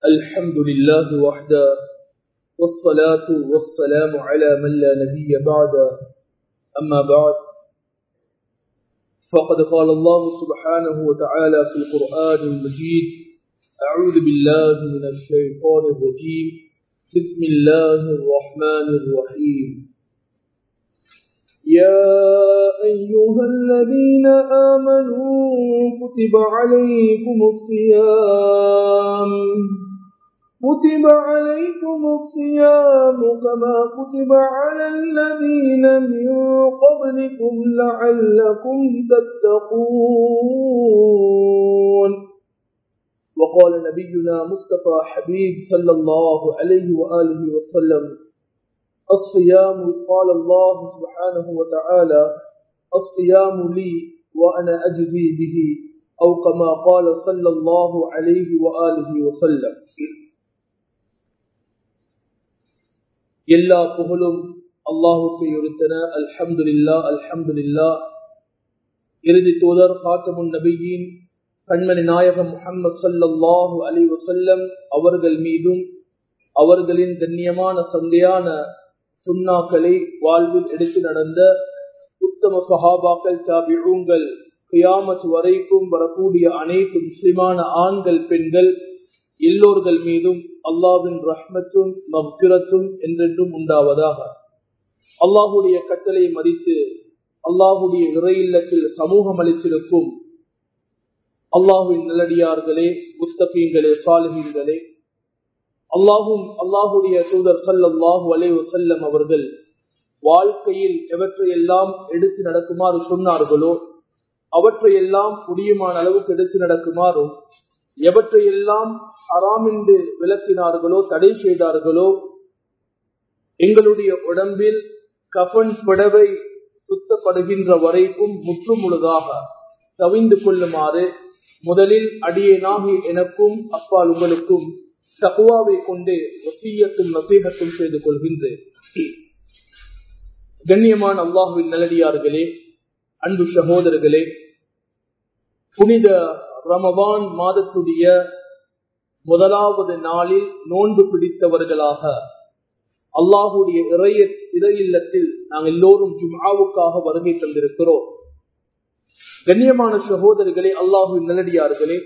الحمد لله وحده والصلاة والسلام على من لا نبي بعد أما بعد فقد قال الله سبحانه وتعالى في القرآن المجيد أعوذ بالله من الشيطان الرجيم بسم الله الرحمن الرحيم يا أيها الذين آمنوا كتب عليكم الصيام كتب عليكم الصيام كما كتب على الذين من قبلكم لعلكم تتقون وقال نبينا مصطفى حبيب صلى الله عليه وآله وسلم الصيام قال الله سبحانه وتعالى الصيام لي وأنا أجزي به أو كما قال صلى الله عليه وآله وسلم எல்லா புகழும் அல்லாஹுக்கு இருத்தன அல்ஹம்துலில்லா அல்ஹம்துலில்லா இறுதி தூதர் காத்தமுன் நபியின் கண்மணி நாயகம் முகமது சல்லாஹூ அலி வசல்லம் அவர்கள் மீதும் அவர்களின் கண்ணியமான சந்தையான சுண்ணாக்களை வாழ்வில் எடுத்து நடந்த உத்தம சஹாபாக்கள் சாபிழங்கள் கியாமத் வரைக்கும் வரக்கூடிய அனைத்து முஸ்லிமான ஆண்கள் பெண்கள் எல்லோர்கள் மீதும் அல்லாவின் ரஹ்மத்தும் மவ்கிரத்தும் என்றென்றும் உண்டாவதாக அல்லாஹுடைய கட்டளை மதித்து அல்லாஹுடைய இறை இல்லத்தில் சமூகம் அளித்திருக்கும் அல்லாஹுவின் நல்லடியார்களே புத்தகங்களே சாலகீன்களே அல்லாஹும் அல்லாஹுடைய தூதர் சல்லாஹூ அலைவு செல்லம் அவர்கள் வாழ்க்கையில் எவற்றையெல்லாம் எடுத்து நடக்குமாறு சொன்னார்களோ அவற்றையெல்லாம் முடியுமான அளவுக்கு எடுத்து நடக்குமாறும் எவற்றையெல்லாம் அறாம் என்று விளக்கினார்களோ தடை செய்தார்களோ எங்களுடைய உடம்பில் கபன் புடவை சுத்தப்படுகின்ற வரைக்கும் முற்றுமுழுதாக தவிந்து கொள்ளுமாறு முதலில் அடியேனாகி எனக்கும் அப்பால் உங்களுக்கும் தகுவாவை கொண்டு ஒசியத்தும் நசீகத்தும் செய்து கொள்கின்றேன் கண்ணியமான அல்லாஹுவின் நல்லடியார்களே அன்பு சகோதரர்களே புனித ரமவான் மாதத்துடைய முதலாவது நாளில் நோன்பு பிடித்தவர்களாக அல்லாஹுடைய இறைய இறையில்லத்தில் நாங்கள் எல்லோரும் ஜும்ஆவுக்காக வருகை தந்திருக்கிறோம் கண்ணியமான சகோதரர்களே அல்லாஹுவின் நல்லடியார்களே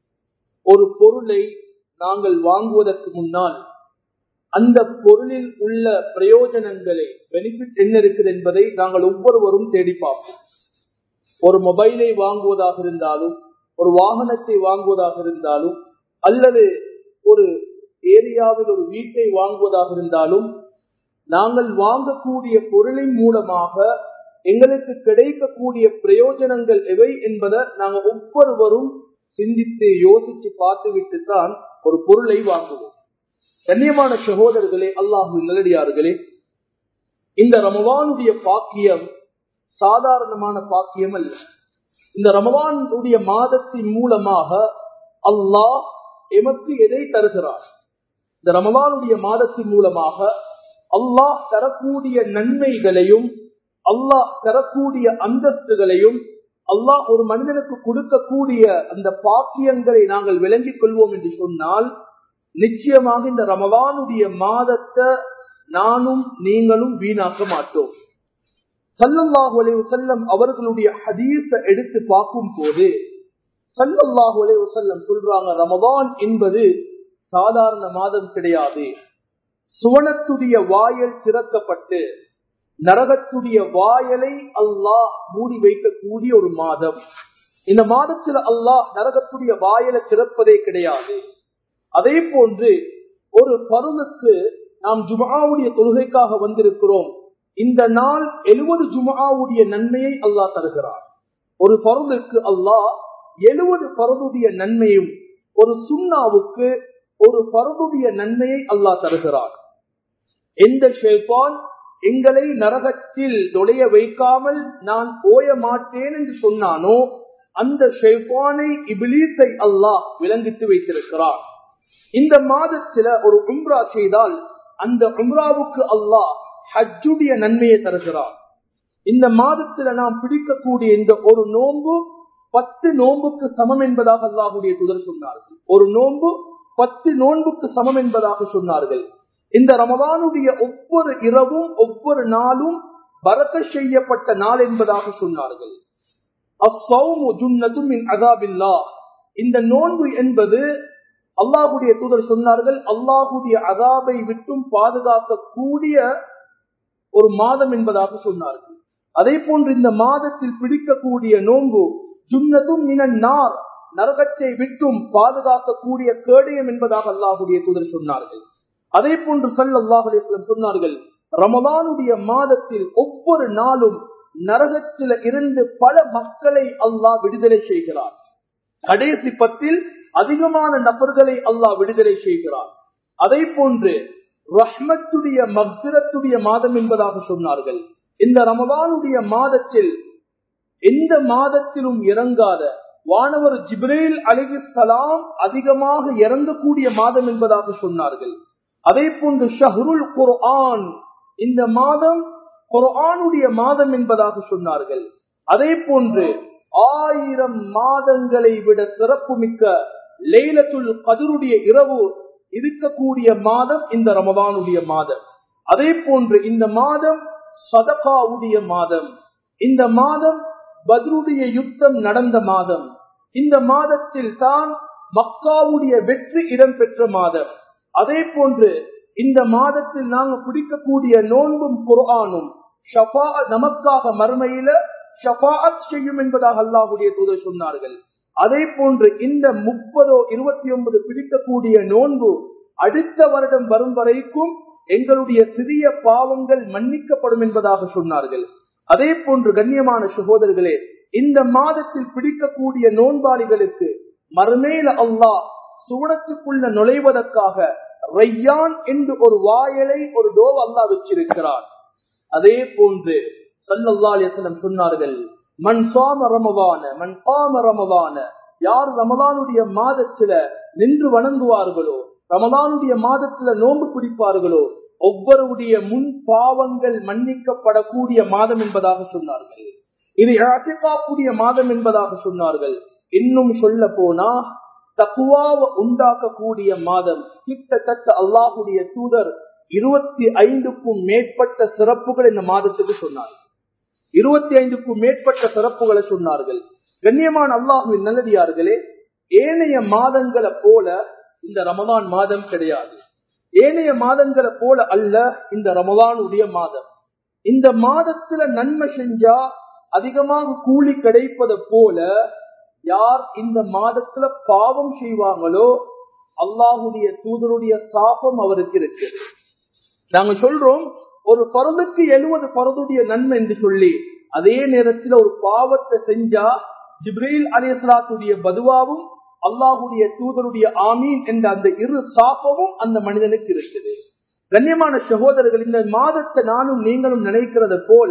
ஒரு பொருளை நாங்கள் வாங்குவதற்கு முன்னால் அந்த பொருளில் உள்ள பிரயோஜனங்களை பெனிஃபிட் என்ன இருக்குது என்பதை நாங்கள் ஒவ்வொருவரும் தேடி பார்ப்போம் ஒரு மொபைலை வாங்குவதாக இருந்தாலும் ஒரு வாகனத்தை வாங்குவதாக இருந்தாலும் அல்லது ஒரு ஏரியாவில் ஒரு வீட்டை வாங்குவதாக இருந்தாலும் நாங்கள் வாங்கக்கூடிய பொருளின் மூலமாக எங்களுக்கு கிடைக்கக்கூடிய பிரயோஜனங்கள் எவை என்பதை நாங்கள் ஒவ்வொருவரும் சிந்தித்து யோசித்து பார்த்துவிட்டு தான் ஒரு பொருளை வாங்குவோம் கண்ணியமான சகோதரர்களே அல்லாஹு நல்லடியார்களே இந்த ரமவானுடைய பாக்கியம் சாதாரணமான பாக்கியம் அல்ல இந்த ரமவானுடைய மாதத்தின் மூலமாக அல்லாஹ் எமக்கு எதை தருகிறார் இந்த ரமவானுடைய மாதத்தின் மூலமாக அல்லாஹ் தரக்கூடிய நன்மைகளையும் அல்லாஹ் தரக்கூடிய அந்தஸ்துகளையும் அல்லாஹ் ஒரு மனிதனுக்கு கொடுக்கக்கூடிய அந்த பாக்கியங்களை நாங்கள் விளங்கிக் கொள்வோம் என்று சொன்னால் நிச்சயமாக இந்த ரமவானுடைய மாதத்தை நானும் நீங்களும் வீணாக்க மாட்டோம் சல்லல்லாஹு அலைவு செல்லம் அவர்களுடைய ஹதீஸ எடுத்து பார்க்கும் போது சல்லல்லாஹு அலைவு செல்லம் சொல்றாங்க ரமவான் என்பது சாதாரண மாதம் கிடையாது சுவனத்துடைய வாயல் திறக்கப்பட்டு நரகத்துடைய வாயலை அல்லாஹ் மூடி வைக்கக்கூடிய ஒரு மாதம் இந்த மாதத்தில் அல்லாஹ் நரகத்துடைய வாயலை திறப்பதே கிடையாது அதே போன்று ஒரு பருளுக்கு நாம் ஜுமாவுடைய தொழுகைக்காக வந்திருக்கிறோம் இந்த நாள் எழுபது ஜுமாவுடைய நன்மையை அல்லாஹ் தருகிறார் ஒரு பருளுக்கு அல்லாஹ் எழுபது பருதுடைய நன்மையும் ஒரு சுண்ணாவுக்கு ஒரு பருதுடைய நன்மையை அல்லாஹ் தருகிறார் எந்த ஷேப்பான் எங்களை நரகத்தில் நுழைய வைக்காமல் நான் ஓய மாட்டேன் என்று சொன்னானோ அந்த ஷேப்பானை இபிலீஸை அல்லாஹ் விளங்கித்து வைத்திருக்கிறார் இந்த மாதத்துல ஒரு உம்ரா செய்தால் அந்த உம்ராவுக்கு அல்லாஹ் ஹஜ்ஜுடைய நன்மையை தருகிறார் இந்த மாதத்துல நாம் பிடிக்கக்கூடிய இந்த ஒரு நோன்பு பத்து நோன்புக்கு சமம் என்பதாக அல்லாஹுடைய துதர் சொன்னார்கள் ஒரு நோன்பு பத்து நோன்புக்கு சமம் என்பதாக சொன்னார்கள் இந்த ரமதானுடைய ஒவ்வொரு இரவும் ஒவ்வொரு நாளும் பரக்க செய்யப்பட்ட நாள் என்பதாக சொன்னார்கள் அஸ்ஸௌமு ஜுன்னத்தும் மின் அஸாபில்லா. இந்த நோன்பு என்பது அல்லாஹுடைய தூதர் சொன்னார்கள் அல்லாஹுடைய அதாபை விட்டும் பாதுகாக்கக்கூடிய ஒரு மாதம் என்பதாக சொன்னார்கள் அதே போன்று இந்த மாதத்தில் பிடிக்கக்கூடிய நோன்பு ஜுன்னதும் மினன் நார் நரகத்தை விட்டும் பாதுகாக்கக்கூடிய கேடயம் என்பதாக அல்லாஹுடைய தூதர் சொன்னார்கள் அதே போன்று சல் அல்லாஹுடைய சொன்னார்கள் ரமலானுடைய மாதத்தில் ஒவ்வொரு நாளும் நரகத்தில இருந்து பல மக்களை அல்லாஹ் விடுதலை செய்கிறார் கடைசி பத்தில் அதிகமான நபர்களை அல்லாஹ் விடுதலை செய்கிறார் அதே போன்று ரஹ்மத்துடைய மக்சிரத்துடைய மாதம் என்பதாக சொன்னார்கள் இந்த ரமதானுடைய மாதத்தில் எந்த மாதத்திலும் இறங்காத வானவர் ஜிப்ரேல் அலிசலாம் அதிகமாக இறங்கக்கூடிய மாதம் என்பதாக சொன்னார்கள் அதே போன்று ஷஹருல் குர்ஆன் இந்த மாதம் குர்ஆனுடைய மாதம் என்பதாக சொன்னார்கள் அதே போன்று ஆயிரம் மாதங்களை விட சிறப்பு மிக்க லைலத்துல் கதிருடைய இரவு இருக்கக்கூடிய மாதம் இந்த ரமதானுடைய மாதம் அதே போன்று இந்த மாதம் சதகாவுடைய மாதம் இந்த மாதம் பத்ருடைய யுத்தம் நடந்த மாதம் இந்த மாதத்தில் தான் மக்காவுடைய வெற்றி இடம்பெற்ற மாதம் அதே போன்று இந்த மாதத்தில் நாங்கள் பிடிக்கக்கூடிய நோன்பும் குர்ஆனும் ஷபா நமக்காக மறுமையில ஷபாத் செய்யும் என்பதாக அல்லாஹுடைய தூதர் சொன்னார்கள் அதே போன்று இந்த முப்பதோ இருபத்தி ஒன்பது பிடிக்கக்கூடிய நோன்பு அடுத்த வருடம் வரும் வரைக்கும் எங்களுடைய சிறிய பாவங்கள் மன்னிக்கப்படும் என்பதாக சொன்னார்கள் அதே போன்று கண்ணியமான சகோதரர்களே இந்த மாதத்தில் பிடிக்கக்கூடிய நோன்பாளிகளுக்கு மறுமேல அல்லாஹ் சுவனத்துக்குள்ள நுழைவதற்காக ரையான் என்று ஒரு வாயலை ஒரு டோவ் அல்லாஹ் வச்சிருக்கிறார் அதே போன்று சல்லல்லாஹு சொன்னார்கள் மண் சாம ரமவான மண் காம ரமவான யார் ரமலானுடைய மாதத்துல நின்று வணங்குவார்களோ ரமலானுடைய மாதத்துல நோன்பு பிடிப்பார்களோ ஒவ்வொருடைய முன் பாவங்கள் மன்னிக்கப்படக்கூடிய மாதம் என்பதாக சொன்னார்கள் இது அசைக்காக்கூடிய மாதம் என்பதாக சொன்னார்கள் இன்னும் சொல்ல போனா தக்குவாவை உண்டாக்கக்கூடிய மாதம் கிட்டத்தட்ட அல்லாஹுடைய தூதர் இருபத்தி ஐந்துக்கும் மேற்பட்ட சிறப்புகள் இந்த மாதத்துக்கு சொன்னார்கள் இருபத்தி ஐந்துக்கும் மேற்பட்ட சிறப்புகளை சொன்னார்கள் கண்ணியமான அல்லாஹுவின் நல்லதியார்களே ஏனைய மாதங்களை போல இந்த ரமதான் மாதம் கிடையாது ஏனைய மாதங்களை போல அல்ல இந்த ரமதானுடைய மாதம் இந்த மாதத்துல நன்மை செஞ்சா அதிகமாக கூலி கிடைப்பதை போல யார் இந்த மாதத்துல பாவம் செய்வாங்களோ அல்லாஹுடைய தூதருடைய சாபம் அவருக்கு இருக்கு நாங்க சொல்றோம் ஒரு பருதுக்கு எழுபது பருதுடைய நன்மை என்று சொல்லி அதே நேரத்தில் ஒரு பாவத்தை செஞ்சா ஜிப்ரீல் அலிஸ்லாத்துடைய பதுவாவும் அல்லாஹுடைய தூதருடைய ஆமீன் என்ற அந்த இரு சாப்பமும் அந்த மனிதனுக்கு இருக்குது கண்ணியமான சகோதரர்கள் இந்த மாதத்தை நானும் நீங்களும் நினைக்கிறத போல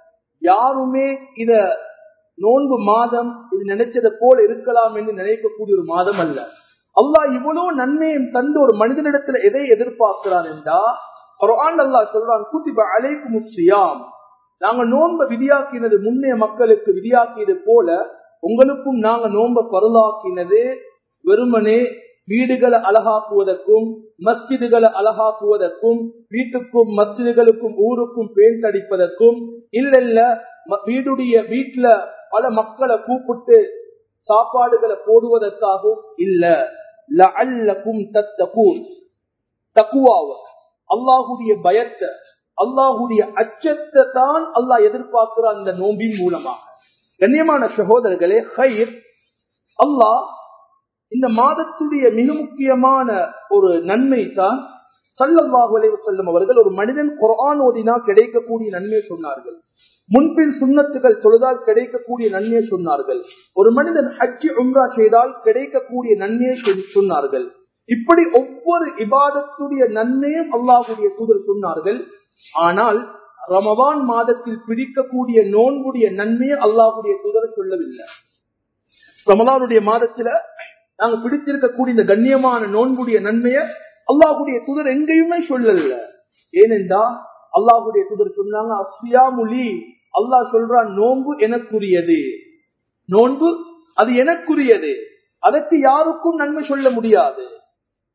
யாருமே இத நோன்பு மாதம் இது நினைச்சதை போல இருக்கலாம் என்று நினைக்கக்கூடிய ஒரு மாதம் அல்ல அல்லாஹ் இவ்வளவு நன்மையும் தந்து ஒரு மனிதனிடத்துல எதை எதிர்பார்க்கிறான் என்றா குர்ஆன் அல்லாஹ் சொல்றான் குத்திப அலைக்கும் சியாம் நாங்க நோன்பை விதியாக்கினது முன்னைய மக்களுக்கு விதியாக்கியது போல உங்களுக்கும் நாங்க நோன்பை பருளாக்கினது வெறுமனே வீடுகளை அழகாக்குவதற்கும் மஸ்ஜிதுகளை அழகாக்குவதற்கும் வீட்டுக்கும் மஸ்ஜிதுகளுக்கும் ஊருக்கும் பெயிண்ட் அடிப்பதற்கும் இல்ல இல்ல வீடுடைய வீட்டுல பல மக்களை கூப்பிட்டு சாப்பாடுகளை போடுவதற்காகவும் இல்ல லஅல்லக்கும் தத்தகூன் தக்குவாவ அல்லாஹுடைய பயத்தை அல்லாஹுடைய அச்சத்தை தான் அல்லாஹ் எதிர்பார்க்கிறான் இந்த நோம்பின் மூலமாக கண்ணியமான சகோதரர்களே ஹைர் அல்லாஹ் இந்த மாதத்துடைய மிக முக்கியமான ஒரு நன்மை தான் சல்லல்லாஹு அலைஹி வஸல்லம் அவர்கள் ஒரு மனிதன் குர்ஆன் ஓதினா கிடைக்கக்கூடிய நன்மையை சொன்னார்கள் முன்பின் சுண்ணத்துகள் தொழுதால் கிடைக்கக்கூடிய நன்மையை சொன்னார்கள் ஒரு மனிதன் ஹஜ்ஜி உம்ரா செய்தால் கிடைக்கக்கூடிய நன்மையை சொன்னார்கள் இப்படி ஒவ்வொரு இபாதத்துடைய நன்மையும் அல்லாஹுடைய தூதர் சொன்னார்கள் ஆனால் ரமவான் மாதத்தில் பிடிக்கக்கூடிய நோன்புடைய நன்மையை அல்லாஹுடைய தூதர் சொல்லவில்லை ரமலானுடைய மாதத்துல நாங்க பிடித்திருக்கக்கூடிய இந்த கண்ணியமான நோன்புடைய நன்மையை அல்லாஹுடைய தூதர் எங்கேயுமே சொல்லல ஏனென்றா அல்லாஹுடைய தூதர் சொன்னாங்க அஸ்யாமுலி அல்லாஹ் சொல்றான் நோன்பு எனக்குரியது நோன்பு அது எனக்குரியது அதற்கு யாருக்கும் நன்மை சொல்ல முடியாது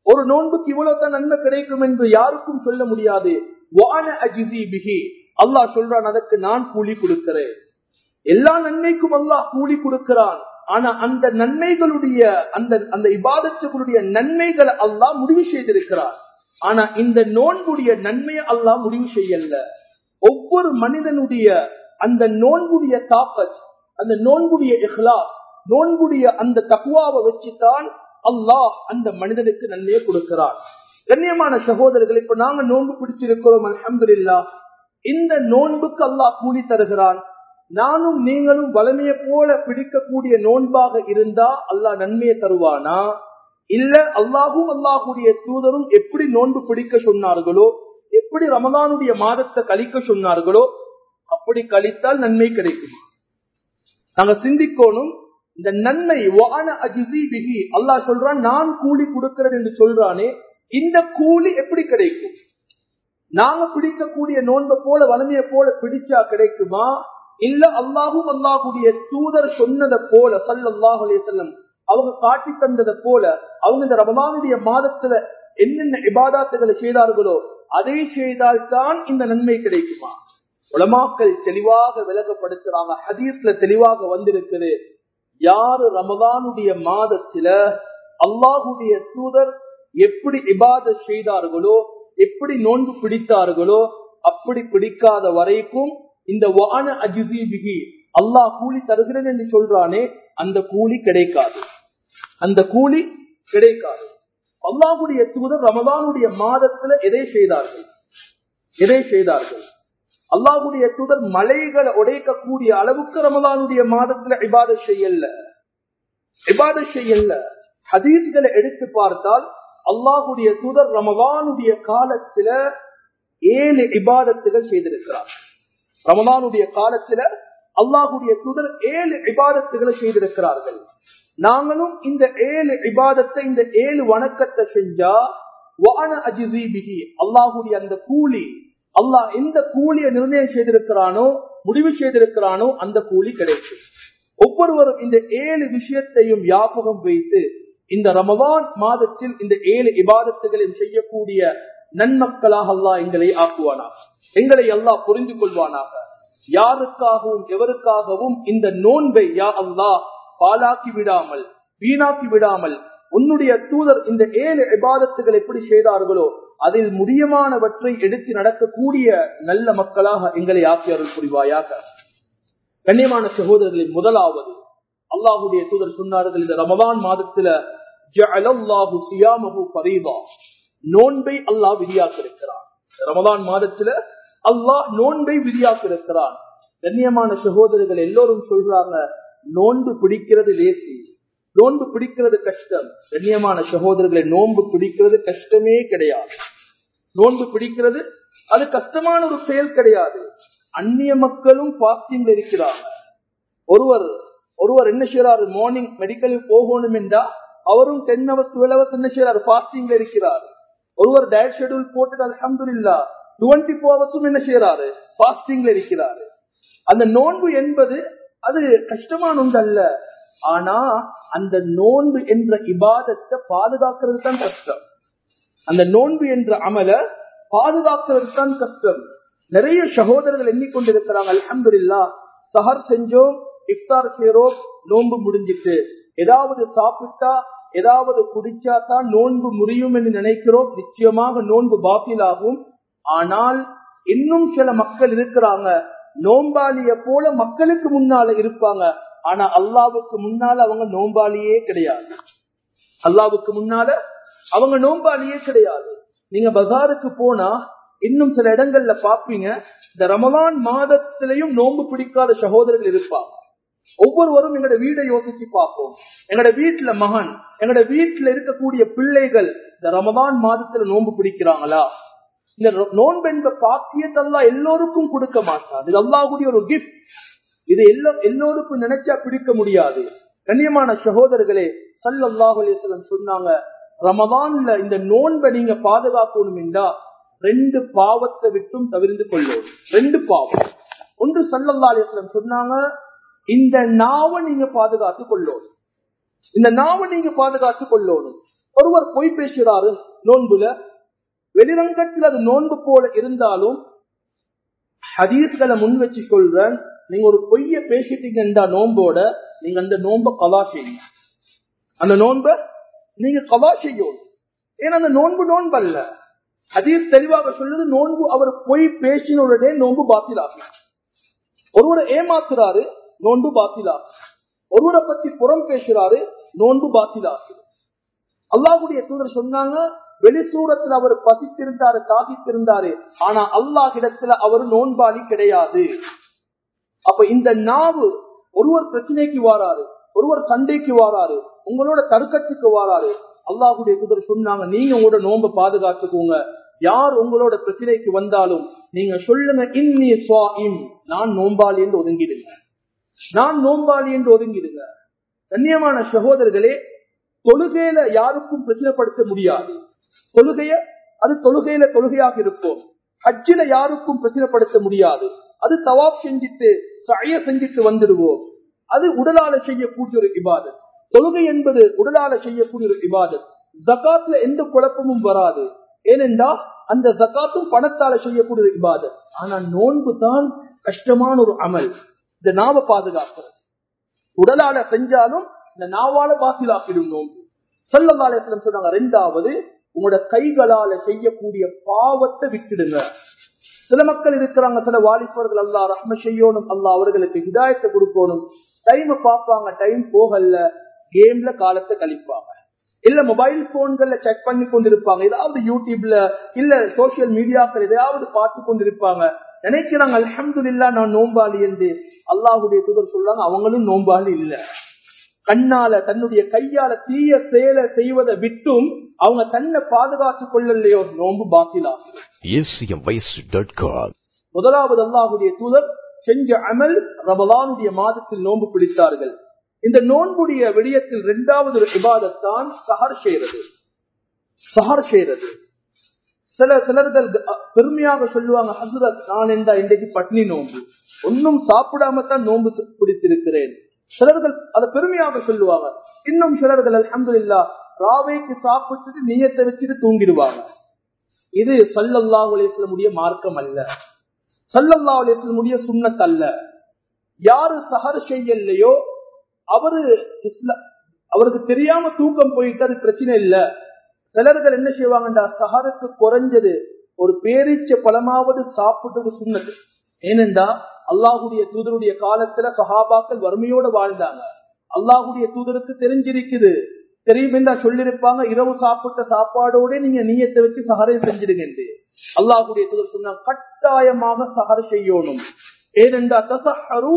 ஒரு நோன்புக்கு இவ்வளவு தான் நன்மை கிடைக்கும் என்று யாருக்கும் சொல்ல முடியாது வான அஜிசி பிகி அல்லாஹ் சொல்றான் அதற்கு நான் கூலி கொடுக்கிறேன் எல்லா நன்மைக்கும் அல்லாஹ் கூலி கொடுக்கிறான் ஆனா அந்த நன்மைகளுடைய அந்த அந்த இபாதத்துகளுடைய நன்மைகளை அல்லாஹ் முடிவு செய்திருக்கிறான் ஆனா இந்த நோன்புடைய நன்மையை அல்லாஹ் முடிவு செய்யல ஒவ்வொரு மனிதனுடைய அந்த நோன்புடைய தாக்கத் அந்த நோன்புடைய இஹ்லா நோன்புடைய அந்த தக்குவாவை வச்சுதான் அல்லாஹ் அந்த மனிதனுக்கு நன்மையை கொடுக்கிறான் கண்ணியமான சகோதரர்கள் இப்ப நாங்க நோன்பு பிடிச்சிருக்கிறோம் அலமதுல்லா இந்த நோன்புக்கு அல்லாஹ் கூலி தருகிறான் நானும் நீங்களும் வளமையை போல பிடிக்கக்கூடிய நோன்பாக இருந்தா அல்லாஹ் நன்மையை தருவானா இல்ல அல்லாஹும் அல்லாஹுடைய தூதரும் எப்படி நோன்பு பிடிக்க சொன்னார்களோ எப்படி ரமதானுடைய மாதத்தை கழிக்க சொன்னார்களோ அப்படி கழித்தால் நன்மை கிடைக்கும் நாங்க சிந்திக்கணும் இந்த நன்மை வான அஜிசி பிகி அல்லாஹ் சொல்றான் நான் கூலி கொடுக்கிறேன் என்று சொல்றானே இந்த கூலி எப்படி கிடைக்கும் நாங்க பிடிக்கக்கூடிய நோன்பை போல வலிமையை போல பிடிச்சா கிடைக்குமா இல்ல அல்லாஹும் அல்லாஹுடைய தூதர் சொன்னதை போல சல்லாஹ் அலையம் அவங்க காட்டி தந்ததை போல அவங்க இந்த ரமலானுடைய மாதத்துல என்னென்ன இபாதாத்துகளை செய்தார்களோ அதை செய்தால்தான் இந்த நன்மை கிடைக்குமா உலமாக்கள் தெளிவாக விலகப்படுத்துறாங்க ஹதீஸ்ல தெளிவாக வந்திருக்குது யாரு ரமதானுடைய மாதத்துல அல்லாஹுடைய தூதர் எப்படி இபாத செய்தார்களோ எப்படி நோன்பு பிடித்தார்களோ அப்படி பிடிக்காத வரைக்கும் இந்த வான அஜிசி பிகி அல்லாஹ் கூலி தருகிறேன் என்று சொல்றானே அந்த கூலி கிடைக்காது அந்த கூலி கிடைக்காது அல்லாஹுடைய தூதர் ரமதானுடைய மாதத்துல எதை செய்தார்கள் எதை செய்தார்கள் அல்லாஹுடைய தூதர் மலைகளை உடைக்கக்கூடிய அளவுக்கு ரமதானுடைய மாதத்துல இபாத செய்யல இபாத செய்யல ஹதீஸ்களை எடுத்து பார்த்தால் அல்லாஹுடைய தூதர் ரமதானுடைய காலத்துல ஏழு இபாதத்துகள் செய்திருக்கிறார் ரமதானுடைய காலத்துல அல்லாஹுடைய தூதர் ஏழு இபாதத்துகளை செய்திருக்கிறார்கள் நாங்களும் இந்த ஏழு இபாதத்தை இந்த ஏழு வணக்கத்தை செஞ்சா வான அஜிபிகி அல்லாஹுடைய அந்த கூலி அல்லாஹ் எந்த கூலியை நிர்ணயம் செய்திருக்கிறானோ முடிவு செய்திருக்கிறானோ அந்த கூலி கிடைக்கும் ஒவ்வொருவரும் இந்த ஏழு விஷயத்தையும் யாபகம் வைத்து இந்த ரமவான் மாதத்தில் இந்த ஏழு இபாதத்துகளையும் செய்யக்கூடிய நன்மக்களாக அல்லாஹ் எங்களை ஆக்குவானாக எங்களை அல்லாஹ் புரிந்து கொள்வானாக யாருக்காகவும் எவருக்காகவும் இந்த நோன்பை யா அல்லாஹ் பாலாக்கி விடாமல் வீணாக்கி விடாமல் உன்னுடைய தூதர் இந்த ஏழு இபாதத்துகள் எப்படி செய்தார்களோ அதில் முடியமானவற்றை எடுத்து நடக்கக்கூடிய நல்ல மக்களாக எங்களை ஆக்கியர்கள் புரிவாயாக கண்ணியமான சகோதரர்களின் முதலாவது அல்லாஹுடைய தூதர் சொன்னார்கள் இந்த ரமதான் மாதத்துல நோன்பை அல்லாஹ் விதியாக்கிருக்கிறான் ரமதான் மாதத்துல அல்லாஹ் நோன்பை விதியாக்கிருக்கிறான் கண்ணியமான சகோதரர்கள் எல்லோரும் சொல்றாங்க நோன்பு பிடிக்கிறது லேசி நோன்பு பிடிக்கிறது கஷ்டம் கண்ணியமான சகோதரர்களை நோன்பு பிடிக்கிறது கஷ்டமே கிடையாது நோன்பு பிடிக்கிறது அது கஷ்டமான ஒரு செயல் கிடையாது அந்நிய மக்களும் பாஸ்டிங்ல இருக்கிறாங்க ஒருவர் ஒருவர் என்ன செய்யறாரு மார்னிங் மெடிக்கலுக்கு போகணும் என்றா அவரும் டென் ஹவர்ஸ் டுவெல் ஹவர்ஸ் என்ன செய்யறாரு பாஸ்டிங்ல இருக்கிறார் ஒருவர் டயட் ஷெடியூல் போட்டு அலமது இல்லா டுவெண்ட்டி ஃபோர் ஹவர்ஸும் என்ன செய்யறாரு பாஸ்டிங்ல இருக்கிறாரு அந்த நோன்பு என்பது அது கஷ்டமான ஒன்று அல்ல ஆனா அந்த நோன்பு என்ற இபாதத்தை பாதுகாக்கிறது தான் கஷ்டம் அந்த நோன்பு என்ற அமல பாதுகாக்கிறது தான் கஷ்டம் நிறைய சகோதரர்கள் எண்ணிக்கொண்டிருக்கிறாங்க அலமது இல்லா சஹர் செஞ்சோம் இஃப்தார் செய்யறோம் நோன்பு முடிஞ்சிட்டு ஏதாவது சாப்பிட்டா ஏதாவது குடிச்சா தான் நோன்பு முறியும் என்று நினைக்கிறோம் நிச்சயமாக நோன்பு பாத்திலாகும் ஆனால் இன்னும் சில மக்கள் இருக்கிறாங்க நோம்பாளிய போல மக்களுக்கு முன்னால இருப்பாங்க ஆனா அல்லாவுக்கு முன்னால அவங்க நோம்பாளியே கிடையாது அல்லாவுக்கு முன்னால அவங்க நோம்பாளியே கிடையாது நீங்க பஜாருக்கு போனா இன்னும் சில இடங்கள்ல பாப்பீங்க இந்த ரமலான் மாதத்திலையும் நோன்பு பிடிக்காத சகோதரர்கள் இருப்பாங்க ஒவ்வொருவரும் எங்களோட வீடை யோசிச்சு பார்ப்போம் எங்களோட வீட்டுல மகன் எங்களோட வீட்டுல இருக்கக்கூடிய பிள்ளைகள் இந்த ரமதான் மாதத்துல நோன்பு பிடிக்கிறாங்களா இந்த நோன்பு என்ற பாக்கியத்தெல்லாம் எல்லோருக்கும் கொடுக்க மாட்டான் இது அல்லாஹுடைய ஒரு கிஃப்ட் இது எல்லோ எல்லோருக்கும் நினைச்சா பிடிக்க முடியாது கண்ணியமான சகோதரர்களே சல்லாஹு அலிஸ்லம் சொன்னாங்க ரமதான்ல இந்த நோன்பை நீங்க பாதுகாக்கணும் என்றா ரெண்டு பாவத்தை விட்டும் தவிர்த்து கொள்ளும் ரெண்டு பாவம் ஒன்று சல்லல்லா அலிஸ்லம் சொன்னாங்க இந்த நாவை நீங்க பாதுகாத்து கொள்ளணும் இந்த நாவை நீங்க பாதுகாத்து கொள்ளணும் ஒருவர் பொய் பேசுறாரு நோன்புல வெளிரங்கத்தில் அது நோன்பு போல இருந்தாலும் ஹதீஸ்களை முன் வச்சு கொள்றேன் நீங்க ஒரு பொய்ய பேசிட்டீங்கன்னா நோன்போட நீங்க அந்த நோன்பை கலா செய்யுங்க அந்த நோன்பை நீங்க கலா செய்யணும் ஏன்னா அந்த நோன்பு நோன்பு அல்ல ஹதீஸ் தெளிவாக சொல்லுது நோன்பு அவர் பொய் பேசின உடனே நோன்பு பாத்திலாகும் ஒருவரை ஏமாத்துறாரு நோன்பு பாத்திலாகும் ஒருவரை பத்தி புறம் பேசுறாரு நோன்பு பாத்திலாகும் அல்லாஹுடைய தூதர் சொன்னாங்க வெளிசூரத்தில் அவர் பசித்திருந்தாரு தாகித்திருந்தாரு ஆனா அல்லாஹிடத்துல அவர் நோன்பாளி கிடையாது அப்ப இந்த நாவு ஒருவர் பிரச்சனைக்கு வாராரு ஒருவர் சண்டைக்கு வாராரு உங்களோட தர்க்கத்துக்கு வாராரு அல்லாஹுடைய தூதர் சொன்னாங்க நீங்க உங்களோட நோன்பை பாதுகாத்துக்கோங்க யார் உங்களோட பிரச்சனைக்கு வந்தாலும் நீங்க சொல்லுங்க இன்னி சுவாஇம் நான் நோம்பாளி என்று ஒதுங்கிடுங்க நான் நோம்பாளி என்று ஒதுங்கிடுங்க கண்ணியமான சகோதரர்களே தொழுகையில யாருக்கும் பிரச்சனைப்படுத்த முடியாது தொழுகைய அது தொழுகையில தொழுகையாக இருக்கும் ஹஜ்ஜில யாருக்கும் பிரச்சனைப்படுத்த முடியாது அது தவாப் செஞ்சிட்டு சய செஞ்சிட்டு வந்துடுவோம் அது உடலால செய்யக்கூடிய ஒரு இபாதத் தொழுகை என்பது உடலால செய்யக்கூடிய ஒரு இபாதத் ஜக்காத்ல எந்த குழப்பமும் வராது ஏனென்றா அந்த ஜக்காத்தும் பணத்தால செய்யக்கூடிய ஒரு இபாதத் ஆனா நோன்பு தான் கஷ்டமான ஒரு அமல் இந்த நாவ பாதுகாக்கிறது உடலால செஞ்சாலும் இந்த நாவால பாசிலாக்கிடும் நோன்பு சொல்லலாலயத்திலும் சொன்னாங்க ரெண்டாவது உங்களோட கைகளால செய்யக்கூடிய பாவத்தை விட்டுடுங்க சில மக்கள் இருக்கிறாங்க சில வாலிபர்கள் அல்லா ரஹ்ம செய்யணும் அல்லா அவர்களுக்கு ஹிதாயத்தை கொடுக்கணும் டைம் பார்ப்பாங்க டைம் போகல கேம்ல காலத்தை கழிப்பாங்க இல்ல மொபைல் போன்கள்ல செக் பண்ணி கொண்டிருப்பாங்க ஏதாவது யூடியூப்ல இல்ல சோசியல் மீடியாக்கள் எதையாவது பார்த்து கொண்டிருப்பாங்க நினைக்கிறாங்க அலமதுல்லா நான் நோம்பாளி என்று அல்லாஹுடைய தூதர் சொல்றாங்க அவங்களும் நோம்பாளி இல்ல கண்ணால தன்னுடைய கையால தீய செயலை செய்வதை விட்டும் அவங்க தன்னை பாதுகாத்துக் கொள்ளலையோ நோன்பு பாத்திலாகும் acmvoice.com முதலாவது அல்லாஹுடைய தூதர் செஞ்ச அமல் ரமலானுடைய மாதத்தில் நோன்பு பிடித்தார்கள் இந்த நோன்புடைய விடயத்தில் இரண்டாவது ஒரு இபாதத்தான் சஹர் செய்யறது சஹர் செய்யறது சில சிலர்கள் பெருமையாக சொல்லுவாங்க ஹசரத் நான் இந்த இன்றைக்கு பட்னி நோன்பு ஒன்னும் சாப்பிடாம தான் நோன்பு பிடித்திருக்கிறேன் சிலர்கள் அதை பெருமையாக சொல்லுவாங்க இன்னும் சிலர்கள் அலமதுல்லா ராவைக்கு சாப்பிட்டுட்டு நீயத்தை வச்சுட்டு தூங்கிடுவாங்க இது சல்லல்லா உலகத்தினுடைய மார்க்கம் அல்ல சல்லல்லா உலகத்தினுடைய சுண்ணத் அல்ல யாரு சஹர் செய்யலையோ அவரு இஸ்லா அவருக்கு தெரியாம தூக்கம் போயிட்டு அது பிரச்சனை இல்ல சிலர்கள் என்ன செய்வாங்கடா சஹருக்கு குறைஞ்சது ஒரு பேரீச்ச பழமாவது சாப்பிட்டது சுண்ணது ஏனென்றா அல்லாஹுடைய தூதருடைய காலத்துல சஹாபாக்கள் வறுமையோட வாழ்ந்தாங்க அல்லாஹுடைய தூதருக்கு தெரிஞ்சிருக்குது தெரியும் என்றா சொல்லிருப்பாங்க இரவு சாப்பிட்ட சாப்பாடோட நீங்க நீயத்தை வச்சு சஹரை செஞ்சிடுங்க என்று அல்லாஹுடைய தூதர் சொன்னா கட்டாயமாக சஹர் செய்யணும் ஏனென்றா தசஹரு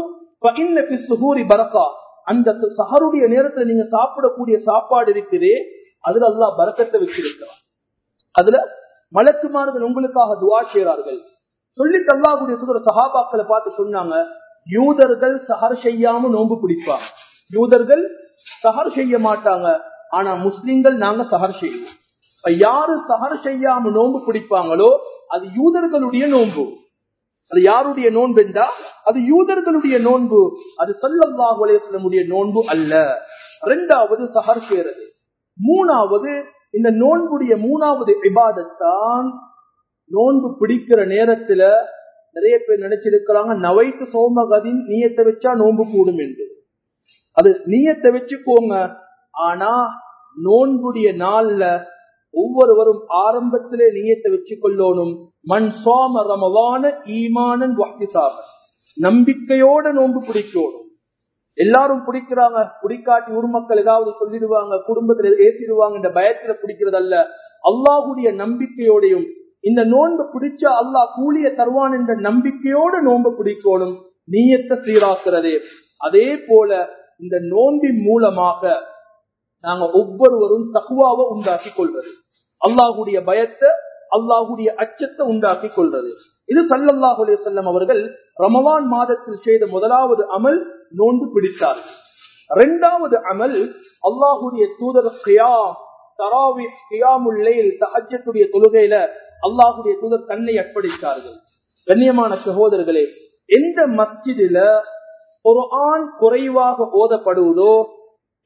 சுகூரி பரக்கா அந்த சஹருடைய நேரத்துல நீங்க சாப்பிடக்கூடிய சாப்பாடு இருக்குதே அதுல அல்லாஹ் பரக்கத்தை வச்சிருக்கிறான் அதுல மலக்குமார்கள் உங்களுக்காக துவா செய்கிறார்கள் சொல்லி தல்லாகுடைய தூதர் சஹாபாக்களை பார்த்து சொன்னாங்க யூதர்கள் சஹர் செய்யாம நோன்பு பிடிப்பாங்க யூதர்கள் சஹர் செய்ய மாட்டாங்க ஆனா முஸ்லிம்கள் நாங்க சஹர் செய்வோம் இப்ப யாரு சஹர் செய்யாம நோன்பு பிடிப்பாங்களோ அது யூதர்களுடைய நோன்பு அது யாருடைய நோன்பு என்றா அது யூதர்களுடைய நோன்பு அது சொல்லல்லாஹுடைய நோன்பு அல்ல இரண்டாவது சஹர் செய்யறது மூணாவது இந்த நோன்புடைய மூணாவது இபாதத்தான் நோன்பு பிடிக்கிற நேரத்துல நிறைய பேர் நினைச்சிருக்கிறாங்க நவைத்து சோமகதின் நீயத்தை வச்சா நோன்பு கூடும் என்று அது நீயத்தை வச்சுக்கோங்க ஆனா நோன்புடைய நாள்ல ஒவ்வொருவரும் ஆரம்பத்திலே நீயத்தை வச்சு கொள்ளணும் மண் சோம ரமவான ஈமானன் வஹ்திசாப நம்பிக்கையோட நோன்பு பிடிக்கணும் எல்லாரும் பிடிக்கிறாங்க பிடிக்காட்டி ஊர் மக்கள் ஏதாவது சொல்லிடுவாங்க குடும்பத்துல ஏற்றிடுவாங்க இந்த பயத்துல பிடிக்கிறது அல்ல அல்லாஹுடைய நம்பிக்கையோடையும் இந்த நோன்பு பிடிச்சா அல்லாஹ் கூலிய தருவான் என்ற நம்பிக்கையோட நோன்பு பிடிக்கணும் நீயத்தை சீராக்குறதே அதே போல இந்த நோன்பின் மூலமாக நாங்க ஒவ்வொருவரும் தகுவாவை உண்டாக்கி கொள்வது அல்லாஹுடைய பயத்தை அல்லாஹுடைய அச்சத்தை உண்டாக்கி கொள்வது இது சல்லல்லாஹுடைய செல்லம் அவர்கள் ரமவான் மாதத்தில் செய்த முதலாவது அமல் நோன்பு பிடித்தார்கள் இரண்டாவது அமல் அல்லாஹுடைய தூதர் கியாம் தராவி கியாமுல்லையில் தஹஜத்துடைய தொழுகையில அல்லாஹுடைய தூதர் தன்னை அர்ப்பணித்தார்கள் கண்ணியமான சகோதரர்களே எந்த மஸ்ஜிதில ஒரு ஆண் குறைவாக ஓதப்படுவதோ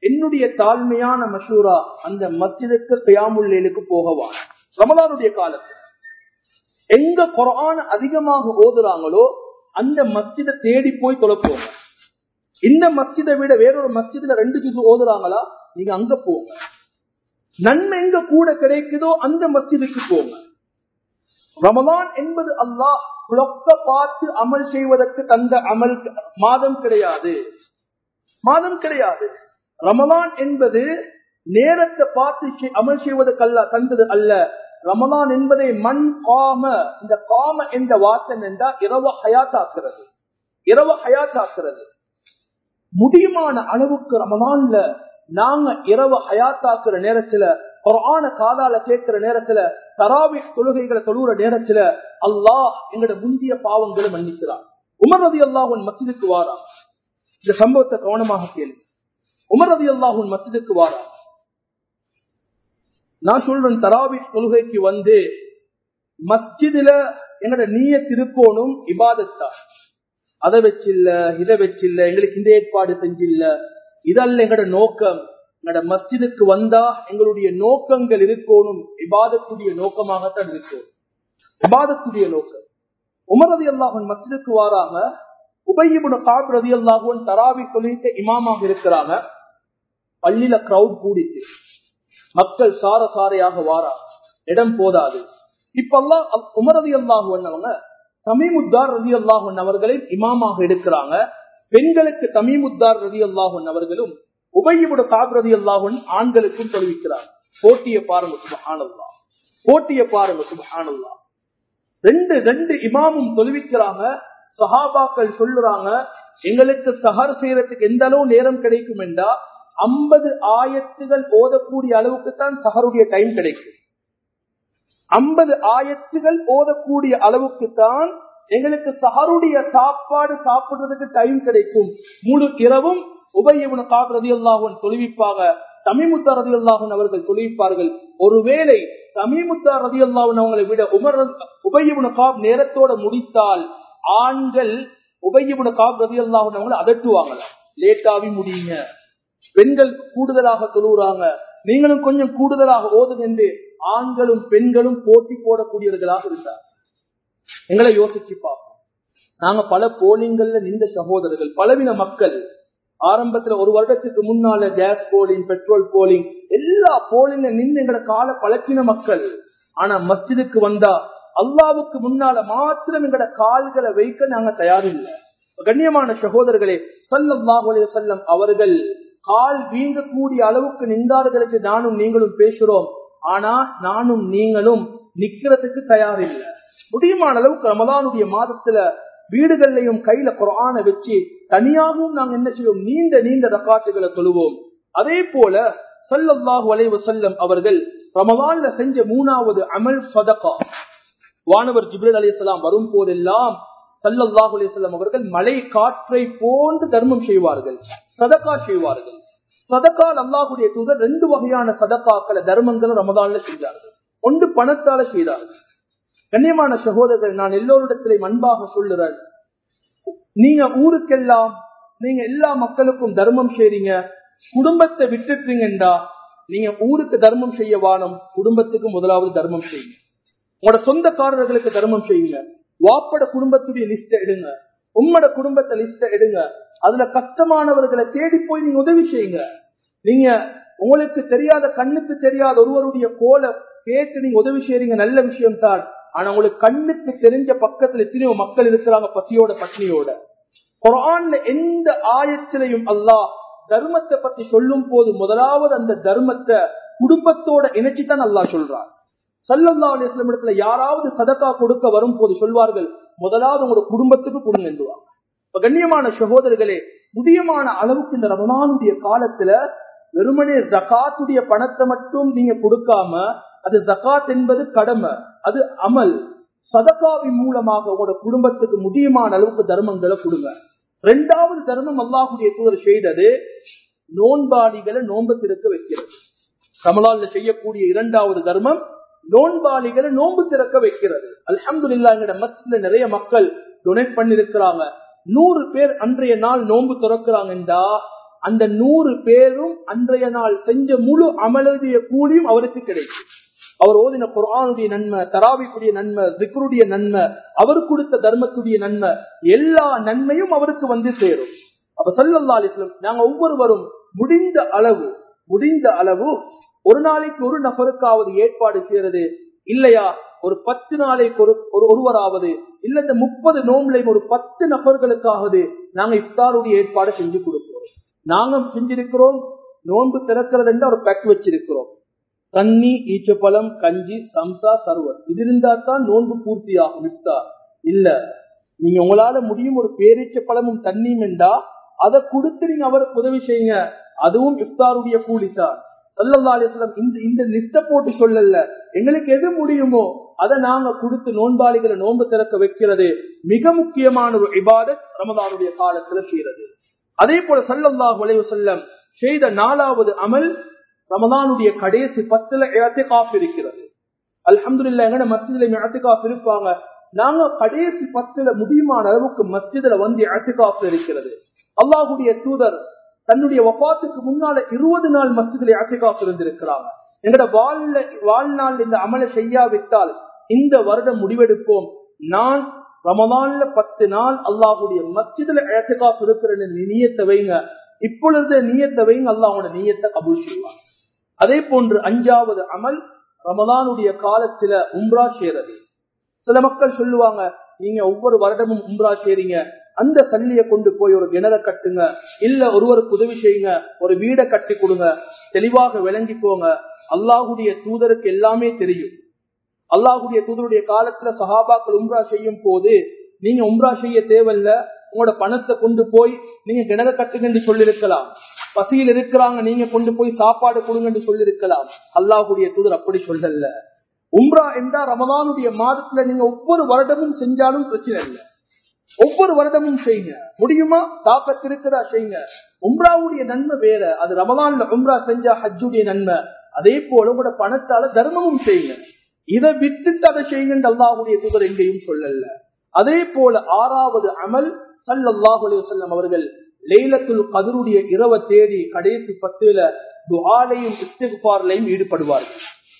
என்னுடைய தாழ்மையான மஷூரா அந்த மஸ்ஜிதுக்கு கியாமுல்லேலுக்கு போகவா ரமலானுடைய காலத்துல எங்க குரான் அதிகமாக ஓதுறாங்களோ அந்த மஸ்ஜிதை தேடி போய் தொலைப்போங்க இந்த மஸ்ஜிதை விட வேறொரு மஸ்ஜிதுல ரெண்டு ஜுசு ஓதுறாங்களா நீங்க அங்க போங்க நன்மை எங்க கூட கிடைக்குதோ அந்த மஸ்ஜிதுக்கு போங்க ரமலான் என்பது அல்லாஹ் புளொக்க பார்த்து அமல் செய்வதற்கு தந்த அமல் மாதம் கிடையாது மாதம் கிடையாது ரமலான் என்பது நேரத்தை பார்த்து செய்- அமல் செய்வதற்கு அல்ல தந்தது அல்ல ரமலான் என்பதை மண் காம இந்த காம என்ற வார்த்தை என்றா இரவ ஹயாத்தாக்குறது இரவ ஹயாத்தாக்குறது முடியுமான அளவுக்கு ரமலான்ல நாங்க இரவு ஹயாத்தாக்குற நேரத்துல குர்ஆன காதால கேட்கிற நேரத்துல தராவி தொழுகைகளை தொழுகிற நேரத்துல அல்லாஹ் எங்களோட முந்திய பாவங்களை மன்னிக்கிறார் உமர் ரதி அல்லாஹுன் மஸ்ஜிதுக்கு வாரா இந்த சம்பவத்தை கவனமாக கேளு உமர் ரதி அல்லாஹுன் மஸ்ஜிதுக்கு வாரா நான் சொல்றேன் தராவி தொழுகைக்கு வந்து மஸ்ஜிதுல எங்களோட நீய திருக்கோணும் இபாதத்தா அதை வச்சில்ல இதை வச்சில்ல எங்களுக்கு இந்த ஏற்பாடு செஞ்சில்ல இதல்ல எங்களோட நோக்கம் எங்களோட மஸ்ஜிதுக்கு வந்தா எங்களுடைய நோக்கங்கள் இருக்கணும் இபாதத்துடைய நோக்கமாகத்தான் இருக்கும் இபாதத்துடைய நோக்கம் உமர் ரதி அல்லாஹன் மஸ்ஜிதுக்கு வாராங்க உபயிபுன காப் ரதி அல்லாஹுவன் தராவி தொழிலுக்கு இமாமாக இருக்கிறாங்க பள்ளியில கிரௌட் கூடிட்டு மக்கள் சார சாரையாக வாராங்க இடம் போதாது இப்ப எல்லாம் உமர் ரதி அல்லாஹுவன் அவங்க தமீமுத்தார் ரதி அல்லாஹன் அவர்களை இமாமாக எடுக்கிறாங்க பெண்களுக்கு தமீமுத்தார் ரதி அல்லாஹன் அவர்களும் உபயிபுட காப் ரதி அல்லாஹன் ஆண்களுக்கும் தொழுவிக்கிறாங்க போட்டிய பாருங்க சுபஹானல்லா போட்டிய பாருங்க சுபஹானல்லா ரெண்டு ரெண்டு இமாமும் தொழுவிக்கிறாங்க சஹாபாக்கள் சொல்லுறாங்க எங்களுக்கு சஹர் செய்யறதுக்கு எந்த அளவு நேரம் கிடைக்கும் என்றா ஐம்பது ஆயத்துகள் ஓதக்கூடிய அளவுக்கு தான் சஹருடைய டைம் கிடைக்கும் ஐம்பது ஆயத்துகள் ஓதக்கூடிய அளவுக்கு தான் எங்களுக்கு சஹருடைய சாப்பாடு சாப்பிடுறதுக்கு டைம் கிடைக்கும் முழு இரவும் உபயவன காப் ரதி அல்லாஹன் தொழுவிப்பாக தமிமுத்தா ரதி அல்லாஹன் அவர்கள் தொழுவிப்பார்கள் ஒருவேளை தமிமுத்தா ரதி அல்லாஹன் அவங்களை விட உமர் உபயவன காப் நேரத்தோட முடித்தால் ஆண்கள் உபயவன காப் ரதி அல்லாஹன் அவங்களை அதட்டுவாங்களா லேட்டாவி முடியுங்க பெண்கள் கூடுதலாக தொழுகிறாங்க நீங்களும் கொஞ்சம் கூடுதலாக ஓதுங்க என்று ஆண்களும் பெண்களும் போட்டி போடக்கூடியவர்களாக இருந்தார் எங்களை யோசிச்சு பார்ப்போம் நாங்க பல போலிங்கள்ல நின்ற சகோதரர்கள் பலவின மக்கள் ஆரம்பத்துல ஒரு வருடத்துக்கு முன்னால கேஸ் போலிங் பெட்ரோல் போலிங் எல்லா போலிங்க நின்று எங்களை கால பழக்கின மக்கள் ஆனா மஸ்ஜிதுக்கு வந்தா அல்லாவுக்கு முன்னால மாத்திரம் எங்கட கால்களை வைக்க நாங்க தயாரில்லை கண்ணியமான சகோதரர்களே சல்லாஹ் செல்லம் அவர்கள் கால் வீங்கக்கூடிய அளவுக்கு நின்றார்களுக்கு நானும் நீங்களும் பேசுறோம் ஆனா நானும் நீங்களும் நிக்கிறதுக்கு தயாரில்லை முடியுமான அளவுக்கு ரமதானுடைய மாதத்துல வீடுகள்லையும் கையில குரான வச்சு தனியாகவும் நாங்க என்ன செய்வோம் நீண்ட நீண்ட ரக்காட்டுகளை தொழுவோம் அதே போல சல்லல்லாஹு அலைவ செல்லம் அவர்கள் ரமதான்ல செஞ்ச மூணாவது அமல் சதகா வானவர் ஜிப்ரேல் அலிஸ்லாம் வரும் போதெல்லாம் சல்லல்லாஹு அலிஸ்லாம் அவர்கள் மலை காற்றை போன்று தர்மம் செய்வார்கள் சதக்கா செய்வார்கள் சதக்கால் அல்லாஹுடைய தூதர் ரெண்டு வகையான சதக்காக்களை தர்மங்களும் ரமதான்ல செஞ்சார்கள் ஒன்று பணத்தால செய்தார்கள் கண்ணியமான சகோதரர்கள் நான் எல்லோரிடத்திலையும் அன்பாக சொல்லுறேன் நீங்க ஊருக்கெல்லாம் நீங்க எல்லா மக்களுக்கும் தர்மம் செய்றீங்க குடும்பத்தை விட்டுட்டீங்கன்றா நீங்க ஊருக்கு தர்மம் செய்ய வானம் குடும்பத்துக்கு முதலாவது தர்மம் செய்யுங்க உங்களோட சொந்தக்காரர்களுக்கு தர்மம் செய்யுங்க வாப்பட குடும்பத்துடைய லிஸ்ட எடுங்க உம்மட குடும்பத்தை லிஸ்ட எடுங்க அதுல கஷ்டமானவர்களை தேடி போய் நீங்க உதவி செய்யுங்க நீங்க உங்களுக்கு தெரியாத கண்ணுக்கு தெரியாத ஒருவருடைய கோலை கேட்டு நீங்க உதவி செய்யறீங்க நல்ல விஷயம் தான் ஆனா உங்களுக்கு கண்ணுக்கு தெரிஞ்ச பக்கத்துல எத்தனையோ மக்கள் இருக்கிறாங்க பசியோட பட்னியோட குரான்ல எந்த ஆயத்திலையும் அல்லாஹ் தர்மத்தை பத்தி சொல்லும் போது முதலாவது அந்த தர்மத்தை குடும்பத்தோட இணைச்சித்தான் அல்லாஹ் சொல்றான் சல்லல்லா அலிஸ்லம் இடத்துல யாராவது சதக்கா கொடுக்க வரும் போது சொல்வார்கள் முதலாவது உங்களோட குடும்பத்துக்கு கொடுங்க என்றுவாங்க இப்ப கண்ணியமான சகோதரர்களே முடியமான அளவுக்கு இந்த ரமணானுடைய காலத்துல வெறுமனே ஜக்காத்துடைய பணத்தை மட்டும் நீங்க கொடுக்காம அது ஜக்காத் என்பது கடமை அது அமல் சதக்காவின் மூலமாக உங்களோட குடும்பத்துக்கு முடியுமான அளவுக்கு தர்மங்களை கொடுங்க ரெண்டாவது தர்மம் அல்லாஹுடைய தூதர் செய்தது நோன்பாளிகளை நோன்பு திறக்க வைக்கிறது கமலால செய்யக்கூடிய இரண்டாவது தர்மம் நோன்பாளிகளை நோன்பு திறக்க வைக்கிறது அலமது இல்லாங்கிற மத்தில நிறைய மக்கள் டொனேட் பண்ணிருக்கிறாங்க நூறு பேர் அன்றைய நாள் நோன்பு திறக்கிறாங்கன்றா அந்த நூறு பேரும் அன்றைய நாள் செஞ்ச முழு அமலுடைய கூலியும் அவருக்கு கிடைக்கும் அவர் ஓதின குரானுடைய நன்மை தராவிக்குரிய நன்மை திக்ருடைய நன்மை அவர் கொடுத்த தர்மத்துடைய நன்மை எல்லா நன்மையும் அவருக்கு வந்து சேரும் அப்ப சல்லல்லா அலிஸ்லம் நாங்க ஒவ்வொருவரும் முடிந்த அளவு முடிந்த அளவு ஒரு நாளைக்கு ஒரு நபருக்காவது ஏற்பாடு செய்யறது இல்லையா ஒரு பத்து நாளைக்கு ஒரு ஒரு ஒருவராவது இல்ல இந்த முப்பது நோம்புலையும் ஒரு பத்து நபர்களுக்காவது நாங்க இஃப்தாருடைய ஏற்பாடு செஞ்சு கொடுக்கிறோம் நாங்க செஞ்சிருக்கிறோம் நோன்பு திறக்கிறது ஒரு பேக் வச்சிருக்கிறோம் தண்ணி ஈச்சப்பழம் கஞ்சி சம்சா சர்வர் இது இருந்தா தான் நோன்பு பூர்த்தி ஆகும் இஃப்தார் இல்ல நீங்க உங்களால முடியும் ஒரு பேரீச்ச பழமும் தண்ணியும் என்றா அதை கொடுத்து நீங்க அவருக்கு உதவி செய்யுங்க அதுவும் இஃப்தாருடைய கூலிதான் சல்லல்லாஸ்லம் இந்த இந்த லிஸ்ட போட்டு சொல்லல எங்களுக்கு எது முடியுமோ அதை நாங்க கொடுத்து நோன்பாளிகளை நோன்பு திறக்க வைக்கிறது மிக முக்கியமான ஒரு இபாதத் ரமதானுடைய காலத்துல செய்யறது அதே போல சல்லல்லாஹ் வளைவு செல்லம் செய்த நாலாவது அமல் ரமதானுடைய கடைசி பத்துல காப்பு இருக்கிறது அல்ஹம்துல்லா எங்கட மஸ்ஜிதுல இடத்துக்காப்பு இருப்பாங்க நாங்க கடைசி பத்துல முடியுமான அளவுக்கு மஸ்ஜிதுல வந்து இடத்துக்காப்பு இருக்கிறது அல்லாஹுடைய தூதர் தன்னுடைய வபாத்துக்கு முன்னால இருபது நாள் மஸ்ஜிதுல இடத்துக்காப்பு இருந்திருக்கிறாங்க எங்கட வாழ்ல வாழ்நாள் இந்த அமலை செய்யாவிட்டால் இந்த வருடம் முடிவெடுப்போம் நான் ரமதான்ல பத்து நாள் அல்லாஹுடைய மஸ்ஜிதுல இடத்துக்காப்பு இருக்கிற நீயத்தை வைங்க இப்பொழுது நீயத்தை வைங்க அல்லாஹோட நீயத்தை கபூல் செய்வாங்க அதே போன்று அஞ்சாவது அமல் ரமதானுடைய காலத்துல உம்ரா சேரது சில மக்கள் சொல்லுவாங்க நீங்க ஒவ்வொரு வருடமும் உம்ரா சேரீங்க அந்த கல்லிய கொண்டு போய் ஒரு கிணற கட்டுங்க இல்ல ஒருவருக்கு உதவி செய்யுங்க ஒரு வீடை கட்டி கொடுங்க தெளிவாக விளங்கிக்கோங்க அல்லாஹுடைய தூதருக்கு எல்லாமே தெரியும் அல்லாஹுடைய தூதருடைய காலத்துல சஹாபாக்கள் உம்ரா செய்யும் போது நீங்க உம்ரா செய்ய தேவையில்ல உங்களோட பணத்தை கொண்டு போய் நீங்க கிணற கட்டுங்க என்று சொல்லிருக்கலாம் பசியில் இருக்கிறாங்க நீங்க கொண்டு போய் சாப்பாடு கொடுங்க என்று சொல்லிருக்கலாம் அல்லாஹுடைய தூதர் அப்படி சொல்லல உம்ரா என்றா ரமதானுடைய மாதத்துல நீங்க ஒவ்வொரு வருடமும் செஞ்சாலும் பிரச்சனை இல்லை ஒவ்வொரு வருடமும் செய்யுங்க முடியுமா தாக்கத்து இருக்கிறதா செய்யுங்க உம்ராவுடைய நன்மை வேற அது ரமதான்ல உம்ரா செஞ்சா ஹஜ்ஜுடைய நன்மை அதே போல உங்களோட பணத்தால தர்மமும் செய்யுங்க இதை விட்டுட்டு அதை செய்யுங்க அல்லாஹுடைய தூதர் எங்கேயும் சொல்லல அதே போல ஆறாவது அமல் சல்லாஹு செல்லம் அவர்கள் லைலத்துல் கதருடைய இரவ தேடி கடைசி பத்துல துஆலையும் இஸ்திஃபார்லையும் ஈடுபடுவார்கள்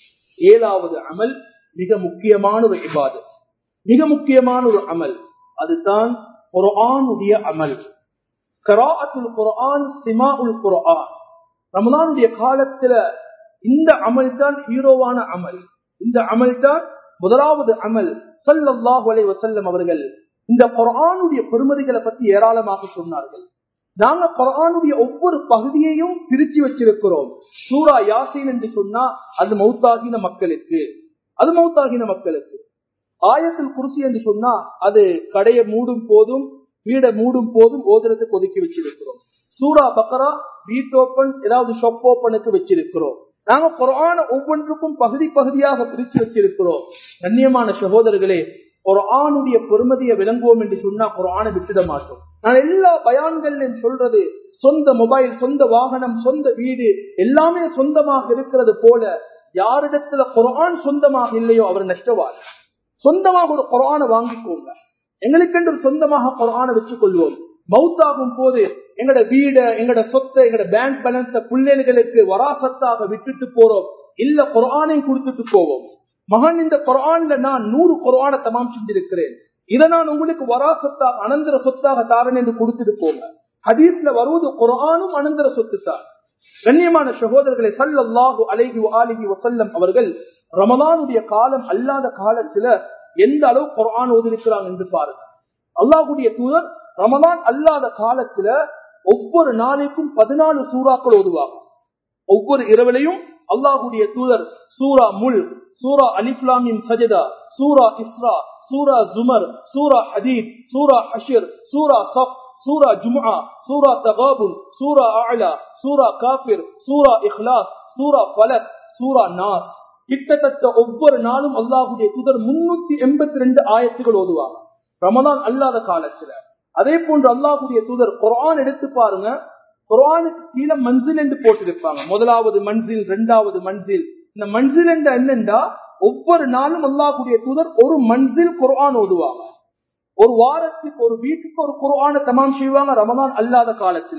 ஏழாவது அமல் மிக முக்கியமான ஒரு இபாது மிக முக்கியமான ஒரு அமல் அதுதான் குர்ஆனுடைய அமல் கராஅத்துல் குர்ஆன் சிமாஉல் குர்ஆன் ரமலானுடைய காலத்துல இந்த அமல் தான் ஹீரோவான அமல் இந்த அமல் தான் முதலாவது அமல் சல்லல்லாஹு அலைஹி வஸல்லம் அவர்கள் இந்த குர்ஆனுடைய பெருமதிகளை பத்தி ஏராளமாக சொன்னார்கள் நாங்க குரானுடைய ஒவ்வொரு பகுதியையும் பிரிச்சு வச்சிருக்கிறோம் சூரா யாசின் என்று சொன்னா அது மௌத்தாகின மக்களுக்கு அது மௌத்தாகின மக்களுக்கு ஆயத்தில் குருசி என்று சொன்னா அது கடையை மூடும் போதும் வீடை மூடும் போதும் ஓதுறதுக்கு ஒதுக்கி வச்சிருக்கிறோம் சூரா பக்கரா வீட் ஓப்பன் ஏதாவது ஷாப் ஓப்பனுக்கு வச்சிருக்கிறோம் நாங்க குரான ஒவ்வொன்றுக்கும் பகுதி பகுதியாக பிரிச்சு வச்சிருக்கிறோம் கண்ணியமான சகோதரர்களே குரானுடைய பொறுமதியை விளங்குவோம் என்று சொன்னா குரானை விட்டுட மாட்டோம் நான் எல்லா பயான்கள் சொல்றது சொந்த மொபைல் சொந்த வாகனம் சொந்த வீடு எல்லாமே சொந்தமாக இருக்கிறது போல யாரிடத்துல குரான் சொந்தமாக இல்லையோ அவர் நஷ்டவார் சொந்தமாக ஒரு குரானை வாங்கிக்கோங்க எங்களுக்கென்று சொந்தமாக குரானை வச்சுக் கொள்வோம் மவுத்தாகும் போது எங்கட வீட எங்கட சொத்தை எங்கட பேங்க் பேலன்ஸ பிள்ளைகளுக்கு வராசத்தாக விட்டுட்டு போறோம் இல்ல குரானையும் கொடுத்துட்டு போவோம் மகன் இந்த குரான்ல நான் நூறு குரான தமாம் செஞ்சிருக்கிறேன் இதை நான் உங்களுக்கு வராசத்தாக அனந்தர சொத்தாக தாரன் என்று கொடுத்துட்டு போங்க ஹதீஸ்ல வருவது குரானும் அனந்தர சொத்து தான் கண்ணியமான சகோதரர்களை சல்லல்லாஹு அலைஹி ஆலிஹி வசல்லம் அவர்கள் ரமலானுடைய காலம் அல்லாத காலத்துல எந்த அளவு குரான் ஓதிருக்கிறாங்க என்று பாருங்க அல்லாஹுடைய தூதர் ரமலான் அல்லாத காலத்துல ஒவ்வொரு நாளைக்கும் பதினாலு சூறாக்கள் ஓதுவாங்க ஒவ்வொரு இரவிலையும் அல்லாஹுடைய தூதர் சூரா முல் சூரா அலிப்லாமின் சஜதா சூரா இஸ்ரா சூரா ஜுமர் சூரா ஹதீத் சூரா அஷிர் சூரா சப் சூரா ஜும்ஆ சூரா தகாபுல் சூரா அலா சூரா காபிர் சூரா இஹ்லாஸ் சூரா பலக் சூரா நார் கிட்டத்தட்ட ஒவ்வொரு நாளும் அல்லாஹுடைய தூதர் முன்னூத்தி எண்பத்தி ரெண்டு ஆயத்துகள் ஓதுவாங்க ரமதான் அல்லாத காலத்துல அதே போன்று அல்லாஹுடைய தூதர் குரான் எடுத்து பாருங்க குரானுக்கு கீழே மன்சில் என்று போட்டிருப்பாங்க முதலாவது மன்சில் இரண்டாவது மன்சில் இந்த மன்சில் என்ற என்னண்டா ஒவ்வொரு நாளும் அல்லாஹுடைய தூதர் ஒரு மன்சில் குரான் ஓதுவாங்க ஒரு வாரத்துக்கு ஒரு வீட்டுக்கு ஒரு குரான தமாம் செய்வாங்க ரமதான் அல்லாத காலத்துல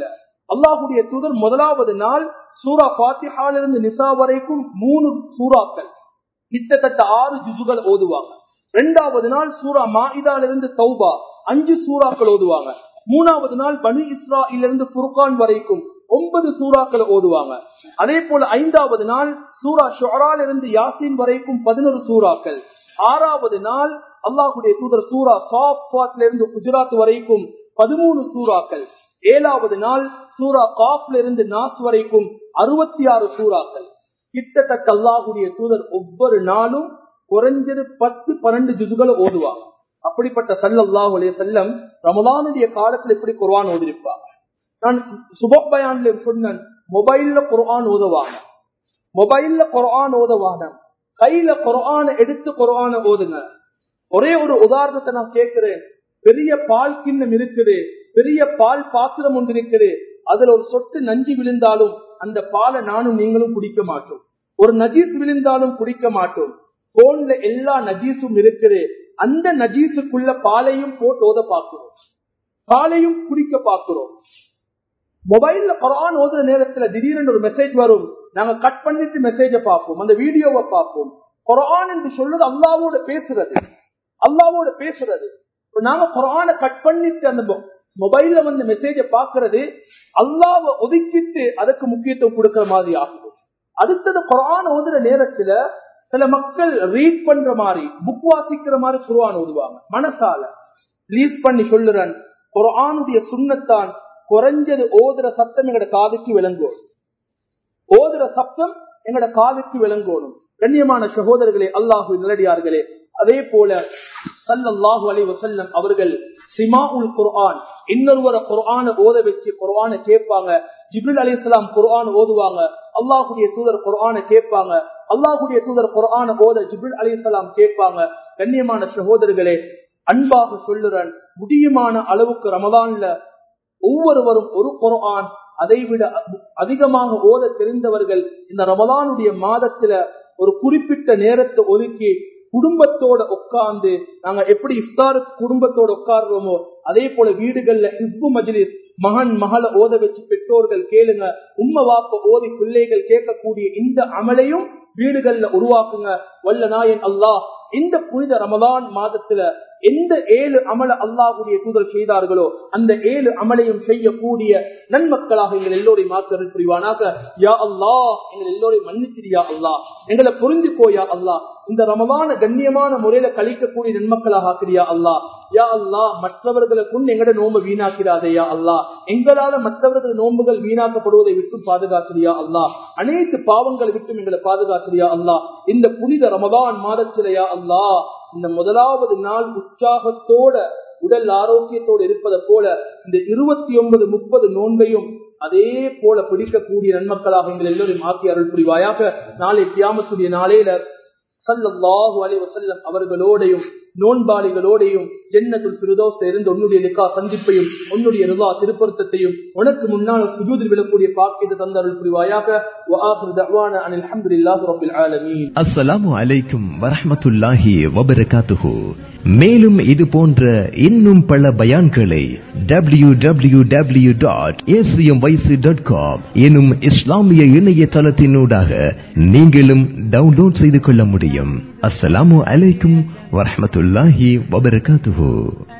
அல்லாஹுடைய தூதர் முதலாவது நாள் சூரா பாத்திஹாலிருந்து நிசா வரைக்கும் மூணு சூறாக்கள் கிட்டத்தட்ட ஆறு ஜுசுகள் ஓதுவாங்க இரண்டாவது நாள் சூரா மாயிதாலிருந்து தௌபா அஞ்சு சூறாக்கள் ஓதுவாங்க மூணாவது நாள் பனு இஸ்ராயிலிருந்து புர்கான் வரைக்கும் ஒன்பது சூறாக்கள் ஓதுவாங்க அதே போல ஐந்தாவது நாள் சூரா ஷொரால் இருந்து யாசின் வரைக்கும் பதினோரு சூறாக்கள் ஆறாவது நாள் அல்லாஹுடைய தூதர் சூரா சாஃபாத்ல இருந்து குஜராத் வரைக்கும் பதிமூணு சூறாக்கள் ஏழாவது நாள் சூரா காப்ல இருந்து நாஸ் வரைக்கும் அறுபத்தி ஆறு சூறாக்கள் கிட்டத்தட்ட அல்லாஹுடைய தூதர் ஒவ்வொரு நாளும் குறைஞ்சது பத்து பன்னெண்டு ஜுதுகளை ஓதுவாங்க அப்படிப்பட்ட சல்லல்லாஹு அலைய செல்லம் ரமலானுடைய காலத்துல எப்படி குர்ஆன் ஓதிருப்பாங்க நான் சுபப்பயான்ல சொன்னேன் மொபைல்ல குர்ஆன் ஓதுவாங்க மொபைல்ல குர்ஆன் ஓதுவாங்க கையில குர்ஆன எடுத்து குர்ஆன ஓதுங்க ஒரே ஒரு உதாரணத்தை நான் கேட்கிறேன் பெரிய பால் கிண்ணம் இருக்குது பெரிய பால் பாத்திரம் ஒன்று இருக்குது அதுல ஒரு சொட்டு நஞ்சு விழுந்தாலும் அந்த பாலை நானும் நீங்களும் குடிக்க மாட்டோம் ஒரு நஜீஸ் விழுந்தாலும் குடிக்க மாட்டோம் போன்ல எல்லா நஜீஸும் இருக்குது அந்த நஜீஸுக்குள்ள பாலையும் போட்டு ஓத பார்க்கிறோம் பாலையும் குடிக்க பார்க்கிறோம் மொபைல்ல குரான் ஓதுற நேரத்துல திடீரென்று ஒரு மெசேஜ் வரும் நாங்க கட் பண்ணிட்டு மெசேஜ பார்ப்போம் அந்த வீடியோவை பார்ப்போம் குரான் என்று சொல்றது அல்லாவோட பேசுறது அல்லாவோட பேசுறது நாங்க குரான கட் பண்ணிட்டு அந்த மொபைல்ல வந்து மெசேஜ பாக்குறது அல்லாவை ஒதுக்கிட்டு அதுக்கு முக்கியத்துவம் கொடுக்கிற மாதிரி ஆகுது அடுத்தது குரான் ஓதுற நேரத்துல சில மக்கள் ரீட் பண்ற மாதிரி புக் வாசிக்கிற மாதிரி குரான் ஓதுவாங்க மனசால ரீட் பண்ணி சொல்லுறேன் குரானுடைய சுண்ணத்தான் குறைஞ்சது ஓதுற சத்தம் எங்கட காதுக்கு விளங்கும் ஓதுற சப்தம் எங்கட காதுக்கு விளங்கணும் கண்ணியமான சகோதரர்களே அல்லாஹு நிலடியார்களே அதே போல சல்லல்லாஹு அலைஹி வஸல்லம் அவர்கள் சிமாஉல் குர்ஆன் இன்னொருவர குர்ஆன ஓத வச்சு குர்ஆன கேட்பாங்க ஜிப்ரில் அலைஹிஸ்ஸலாம் குர்ஆன் ஓதுவாங்க அல்லாஹ்வுடைய தூதர் குர்ஆன கேட்பாங்க அல்லாஹ்வுடைய தூதர் குர்ஆன ஓத ஜிப்ரில் அலைஹிஸ்ஸலாம் கேட்பாங்க கண்ணியமான சகோதரர்களே அன்பாக சொல்லுறேன் முடியுமான அளவுக்கு ரமதான்ல ஒவ்வொருவரும் ஒரு குர்ஆன் அதை விட அதிகமாக ஓத தெரிந்தவர்கள் இந்த ரமதானுடைய மாதத்துல ஒரு குறிப்பிட்ட நேரத்தை ஒதுக்கி குடும்பத்தோட உட்கார்ந்து நாங்க எப்படி இஃப்தாரு குடும்பத்தோட உட்கார்றோமோ அதே போல வீடுகள்ல ஹிஸ்பு மஜ்லிஸ் மகன் மகள ஓத வச்சு பெற்றோர்கள் கேளுங்க உம்ம வாப்ப ஓதி பிள்ளைகள் கேட்கக்கூடிய இந்த அமலையும் வீடுகள்ல உருவாக்குங்க வல்ல நாயன் அல்லாஹ் இந்த புனித ரமலான் மாதத்துல எந்த ஏழு அமல அல்லாஹுடைய தூதல் செய்தார்களோ அந்த ஏழு அமலையும் செய்யக்கூடிய நன்மக்களாக எங்கள் எல்லோரையும் மாற்ற புரிவானாக யா அல்லாஹ் எங்கள் எல்லோரையும் மன்னிச்சிரியா அல்லாஹ் எங்களை புரிந்துக்கோயா அல்லாஹ் இந்த ரமலான கண்ணியமான முறையில கழிக்கக்கூடிய நன்மக்களாக ஆக்கிறியா அல்லாஹ் யா அல்லாஹ் மற்றவர்களை கொண்டு எங்கட நோம்பு வீணாக்கிறாதையா அல்லாஹ் எங்களால மற்றவர்கள் நோம்புகள் வீணாக்கப்படுவதை விட்டு பாதுகாக்கிறியா அல்லாஹ் அனைத்து பாவங்களை விட்டும் எங்களை பாதுகாக்கிறியா அல்லாஹ் இந்த புனித ரமதான் மாதத்திலையா அல்லாஹ் இந்த முதலாவது நாள் உற்சாகத்தோட உடல் ஆரோக்கியத்தோடு இருப்பதை போல இந்த இருபத்தி ஒன்பது முப்பது நோன்பையும் அதே போல பிடிக்கக்கூடிய நன்மக்களாக எங்கள் எல்லோரும் ஆக்கி அருள் புரிவாயாக நாளை கியாமத்துடைய நாளையில சல்லல்லாஹு அலைஹி வஸல்லம் அவர்களோடையும் நோன்பாளிகளோடையும் ஜென்னத்துல் பிரதோஸ் இருந்து உன்னுடைய நிக்கா சந்திப்பையும் உன்னுடைய ரிலா திருப்பருத்தத்தையும் உனக்கு முன்னால் சுஜூதில் விடக்கூடிய பாக்கியத்தை தந்தருள் புரிவாயாக وآخر دعوانا أن الحمد لله رب العالمين அஸ்ஸலாமு அலைக்கும் வரஹ்மத்துல்லாஹி வபரகாத்துஹு மேலும் இது போன்ற இன்னும் பல பயான்களை W W W dot dot com எனும் இஸ்லாமிய இணையதளத்தினூடாக நீங்களும் டவுன்லோட் செய்து கொள்ள முடியும் அஸ்ஸலாமு அலைக்கும் வரஹ்மத்துல்லாஹி வபரகாத்துஹு